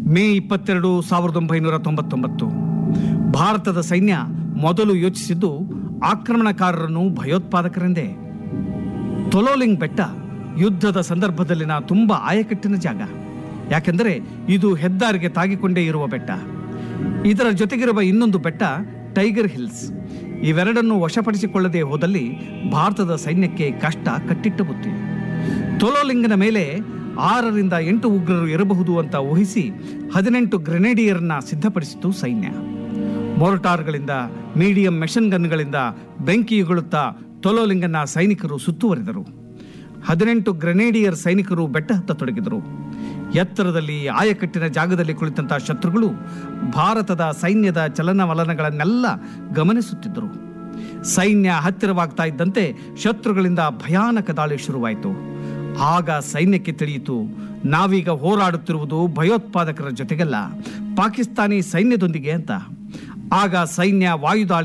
ಮೇ ಇಪ್ಪತ್ತೆರಡು ಸಾವಿರದ ಒಂಬೈನೂರ ತೊಂಬತ್ತೊಂಬತ್ತು ಭಾರತದ ಸೈನ್ಯ ಮೊದಲು ಯೋಚಿಸಿದ್ದು ಆಕ್ರಮಣಕಾರರನ್ನು ಭಯೋತ್ಪಾದಕರೆಂದೇ ತೊಲೋಲಿಂಗ್ ಬೆಟ್ಟ ಯುದ್ಧದ ಸಂದರ್ಭದಲ್ಲಿನ ತುಂಬ ಆಯಕಟ್ಟಿನ ಜಾಗ ಯಾಕೆಂದರೆ ಇದು ಹೆದ್ದಾರಿಗೆ ತಾಗಿಕೊಂಡೇ ಇರುವ ಬೆಟ್ಟ ಇದರ ಜೊತೆಗಿರುವ ಇನ್ನೊಂದು ಬೆಟ್ಟ ಟೈಗರ್ ಹಿಲ್ಸ್ ಇವೆರಡನ್ನು ವಶಪಡಿಸಿಕೊಳ್ಳದೆ ಹೋದಲ್ಲಿ ಭಾರತದ ಸೈನ್ಯಕ್ಕೆ ಕಷ್ಟ ಕಟ್ಟಿಟ್ಟ ಬುತ್ತಿ ತೊಲೋಲಿಂಗನ ಮೇಲೆ ಆರರಿಂದ ಎಂಟು ಉಗ್ರರು ಇರಬಹುದು ಅಂತ ಊಹಿಸಿ ಹದಿನೆಂಟು ಗ್ರೆನೇಡಿಯರ್ನ ಸಿದ್ಧಪಡಿಸಿತು ಸೈನ್ಯ ಮೋರ್ಟಾರ್ಗಳಿಂದ ಮೀಡಿಯಂ ಮೆಷನ್ ಗನ್ಗಳಿಂದ ಬೆಂಕಿಯುಗುಳುತ್ತಾ ತೊಲೋಲಿಂಗನ ಸೈನಿಕರು ಸುತ್ತುವರಿದರು ಹದಿನೆಂಟು ಗ್ರೆನೇಡಿಯರ್ ಸೈನಿಕರು ಬೆಟ್ಟ ಹತ್ತತೊಡಗಿದರು ಎತ್ತರದಲ್ಲಿ ಆಯಕಟ್ಟಿನ ಜಾಗದಲ್ಲಿ ಕುಳಿತಂತ ಶತ್ರುಗಳು ಭಾರತದ ಸೈನ್ಯದ ಚಲನವಲನಗಳನ್ನೆಲ್ಲ ಗಮನಿಸುತ್ತಿದ್ದರು ಸೈನ್ಯ ಹತ್ತಿರವಾಗ್ತಾ ಇದ್ದಂತೆ ಶತ್ರುಗಳಿಂದ ಭಯಾನಕ ದಾಳಿ ಶುರುವಾಯಿತು ಆಗ ಸೈನ್ಯಕ್ಕೆ ತಿಳಿಯಿತು ನಾವೀಗ ಹೋರಾಡುತ್ತಿರುವುದು ಭಯೋತ್ಪಾದಕರ ಜೊತೆಗಲ್ಲ ಪಾಕಿಸ್ತಾನಿ ಸೈನ್ಯದೊಂದಿಗೆ ಅಂತ ಆಗ ಸೈನ್ಯ ವಾಯುದಾಳಿ